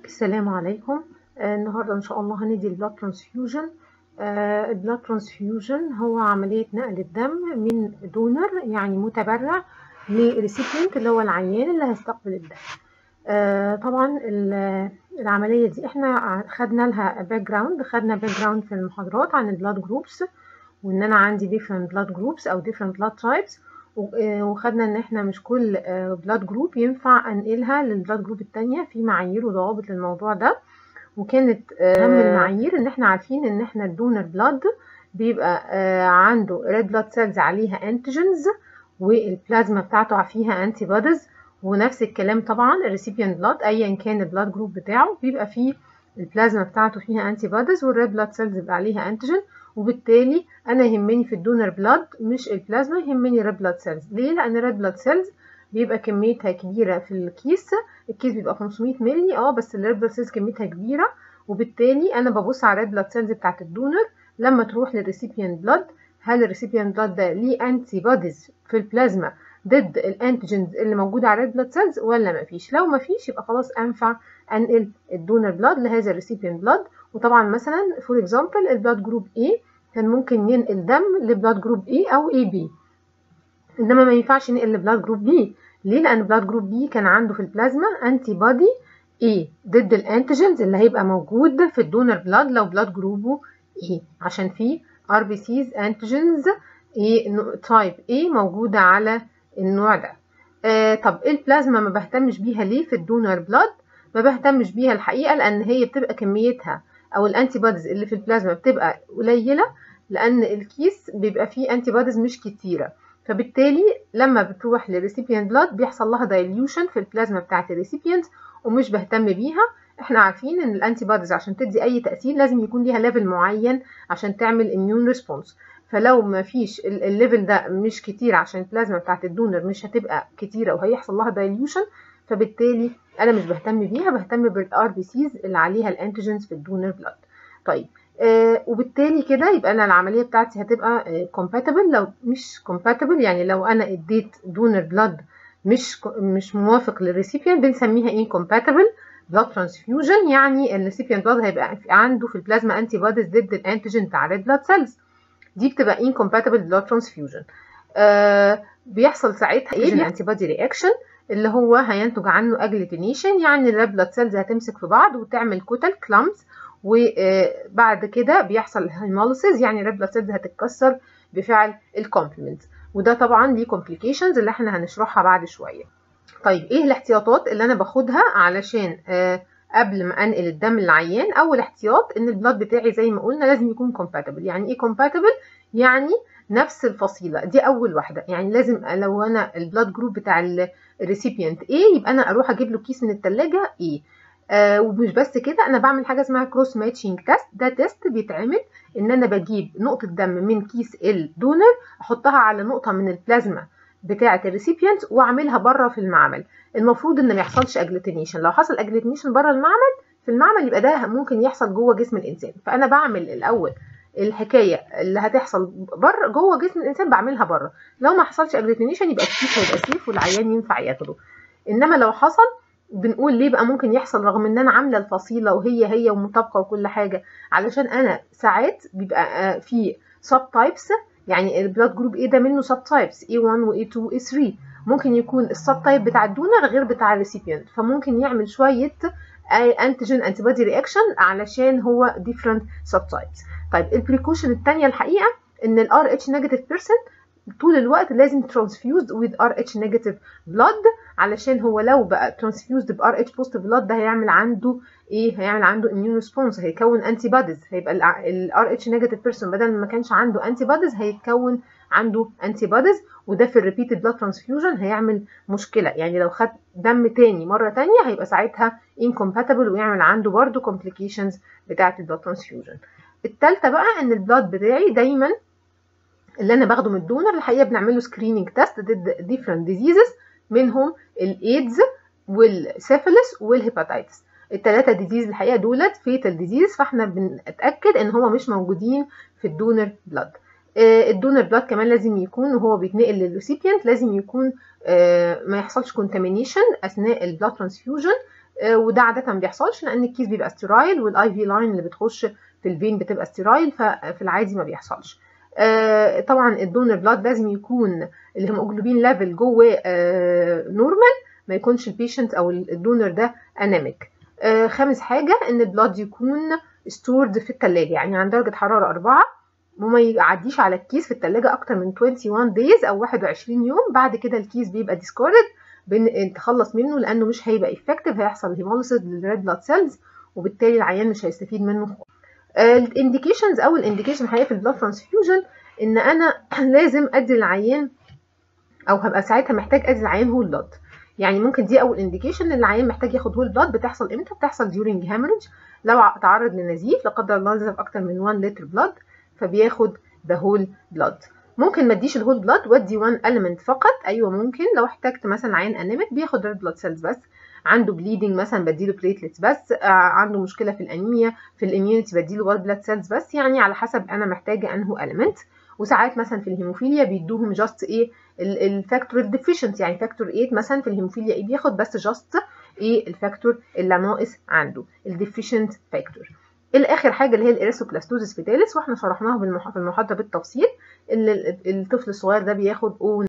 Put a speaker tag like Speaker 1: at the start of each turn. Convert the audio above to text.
Speaker 1: السلام عليكم آه النهارده ان شاء الله هندي البلاد ترانسفيوجن آه البلاد ترانسفيوجن هو عمليه نقل الدم من دونر يعني متبرع لريسيبينت اللي هو العيان اللي هيستقبل الدم آه طبعا العمليه دي احنا خدنا لها باك جراوند خدنا باك جراوند في المحاضرات عن البلاد جروبس وان انا عندي different blood groups او different blood types وخدنا ان احنا مش كل بلاد جروب ينفع انقلها للبلاد جروب التانية في معايير وضوابط للموضوع ده وكانت اهم المعايير ان احنا عارفين ان احنا الدونر بلاد بيبقى عنده ريد بلاد سيلز عليها انتيجنز والبلازما بتاعته فيها انتي بوديز ونفس الكلام طبعا الريسيبيان بلاد ايا كان البلاد جروب بتاعه بيبقى فيه البلازما بتاعته فيها انتي بوديز والريد بلاد سيلز بيبقى عليها انتيجن وبالتالي انا يهمني في الدونر بلاد مش البلازما يهمني ريد بلاد سيلز ليه لان ريد بلاد سيلز بيبقى كميتها كبيره في الكيس الكيس بيبقى 500 مللي اه بس الريد بلاد سيلز كميتها كبيره وبالتالي انا ببص على الريد بلاد سيلز بتاعت الدونر لما تروح للريسيبيان بلاد هل الريسيبيان بلاد ده ليه انتي بوديز في البلازما ضد الانتيجنز اللي موجوده على الريد بلاد سيلز ولا مفيش لو مفيش يبقى خلاص انفع انقل الدونر بلاد لهذا الريسيبيان بلاد وطبعا مثلا فور اكزامبل البلاد جروب A كان ممكن ينقل دم لبلاد جروب A أو AB إنما ما ينفعش ينقل لبلاد جروب B ليه؟ لأن بلاد جروب B كان عنده في البلازما أنتي بودي A ضد الأنتيجنز اللي هيبقى موجود في الدونر بلاد لو بلاد جروبه A عشان في RBCs أنتيجنز A تايب A موجودة على النوع ده آه طب إيه البلازما ما بهتمش بيها ليه في الدونر بلاد؟ ما بهتمش بيها الحقيقة لأن هي بتبقى كميتها او الانتي بوديز اللي في البلازما بتبقى قليله لان الكيس بيبقى فيه انتي بوديز مش كتيره فبالتالي لما بتروح للريسيبيانت بلاد بيحصل لها دايليوشن في البلازما بتاعه الريسيبيانت ومش بهتم بيها احنا عارفين ان الانتي بوديز عشان تدي اي تاثير لازم يكون ليها ليفل معين عشان تعمل اميون ريسبونس فلو ما فيش الليفل ده مش كتير عشان البلازما بتاعه الدونر مش هتبقى كتيره وهيحصل لها دايليوشن فبالتالي انا مش بهتم بيها بهتم بالار بي سيز اللي عليها الانتيجنز في الدونر بلاد طيب آه وبالتالي كده يبقى انا العمليه بتاعتي هتبقى كومباتبل آه لو مش كومباتبل يعني لو انا اديت دونر بلاد مش مش موافق للريسيبيان بنسميها انكومباتبل بلاد ترانسفيوجن يعني الريسيبيان بلاد هيبقى عنده في البلازما انتي بوديز ضد الانتيجين بتاع الريد بلاد سيلز دي بتبقى انكومباتبل بلاد ترانسفيوجن آه بيحصل ساعتها ايه الانتي بودي رياكشن اللي هو هينتج عنه اجلوتينيشن يعني الريد بلاد سيلز هتمسك في بعض وتعمل كتل كلامز وبعد كده بيحصل هيموليسيس يعني الريد بلاد سيلز هتتكسر بفعل الكومبلمنت وده طبعا ليه كومبليكيشنز اللي احنا هنشرحها بعد شويه طيب ايه الاحتياطات اللي انا باخدها علشان آه قبل ما انقل الدم للعيان اول احتياط ان البلاد بتاعي زي ما قلنا لازم يكون كومباتبل يعني ايه كومباتبل يعني نفس الفصيله دي اول واحده يعني لازم لو انا البلاد جروب بتاع الريسيبيانت A يبقى انا اروح اجيب له كيس من الثلاجه A آه ومش بس كده انا بعمل حاجه اسمها كروس ماتشنج تيست ده تيست بيتعمل ان انا بجيب نقطه دم من كيس الدونر احطها على نقطه من البلازما بتاعه الريسيبيانت واعملها بره في المعمل المفروض ان ما يحصلش اجلوتينيشن لو حصل اجلوتينيشن بره المعمل في المعمل يبقى ده ممكن يحصل جوه جسم الانسان فانا بعمل الاول الحكايه اللي هتحصل بره جوه جسم الانسان بعملها بره لو ما حصلش اجلوتينيشن يبقى الكيس هيبقى سيف والعيان ينفع ياخده انما لو حصل بنقول ليه بقى ممكن يحصل رغم ان انا عامله الفصيله وهي هي ومطابقه وكل حاجه علشان انا ساعات بيبقى في سب تايبس يعني البلاد جروب ايه ده منه سب تايبس A1 و A2 و A3 ممكن يكون السب تايب بتاع الدونر غير بتاع الريسيبيانت فممكن يعمل شويه انتيجين انتي بودي رياكشن علشان هو ديفرنت سب تايبس طيب البريكوشن الثانيه الحقيقه ان الار اتش نيجاتيف بيرسون طول الوقت لازم ترانسفيوزد with RH negative blood علشان هو لو بقى ترانسفيوزد ب RH positive blood ده هيعمل عنده ايه هيعمل عنده immune response هيكون انتي بوديز هيبقى ال RH negative person بدل ما كانش عنده انتي بوديز هيتكون عنده انتي بوديز وده في الريبيتد بلاد ترانسفيوجن هيعمل مشكله يعني لو خد دم تاني مره تانية هيبقى ساعتها incompatible ويعمل عنده برضه complications بتاعه البلاد ترانسفيوجن التالتة بقى ان البلاد بتاعي دايما اللي انا باخده من الدونر الحقيقه بنعمل له سكريننج تيست ضد ديفرنت ديزيزز منهم الايدز والسيفيلس والهيباتيتس الثلاثه ديزيز الحقيقه دولت فيتال ديزيز فاحنا بنتاكد ان هم مش موجودين في الدونر بلاد الدونر بلاد كمان لازم يكون وهو بيتنقل للريسيبيانت لازم يكون ما يحصلش كونتامينيشن اثناء البلاد ترانسفيوجن وده عاده ما بيحصلش لان الكيس بيبقى ستيرايل والاي في لاين اللي بتخش في الفين بتبقى ستيرايل ففي العادي ما بيحصلش طبعا الدونر بلاد لازم يكون الهيموجلوبين ليفل جواه نورمال ما يكونش البيشنت او الدونر ده انيميك خامس حاجه ان البلاد يكون ستورد في الثلاجه يعني عند درجه حراره 4 وما يعديش على الكيس في الثلاجه اكتر من 21 دايز او 21 يوم بعد كده الكيس بيبقى ديسكاردد نتخلص منه لانه مش هيبقى افكتيف هيحصل هيموليسيس للريد بلاد سيلز وبالتالي العيان مش هيستفيد منه الانديكيشنز او الانديكيشن الحقيقه في البلاد ترانسفيوجن ان انا لازم ادي العيان او هبقى ساعتها محتاج ادي العيان هول بلاد يعني ممكن دي اول انديكيشن ان العيان محتاج ياخد هول بلاد بتحصل امتى بتحصل ديورنج هامرج لو تعرض لنزيف لا قدر الله نزف اكتر من 1 لتر بلاد فبياخد ذا هول بلاد ممكن ما اديش الهول بلاد وادي 1 element فقط ايوه ممكن لو احتجت مثلا عيان انيميك بياخد ريد بلاد سيلز بس عنده بليدنج مثلا بديله بليتلتس بس آه عنده مشكله في الانيميا في الاميونيتي بديله وايت بلاد سيلز بس يعني على حسب انا محتاجه انه element وساعات مثلا في الهيموفيليا بيدوهم جاست ايه الفاكتور الديفيشنت يعني فاكتور 8 مثلا في الهيموفيليا ايه بياخد بس جاست ايه الفاكتور اللي ناقص عنده الديفيشنت فاكتور الاخر حاجه اللي هي الاريثروبلاستوزيس فيتاليس واحنا شرحناها في المحاضره بالتفصيل اللي الطفل الصغير ده بياخد او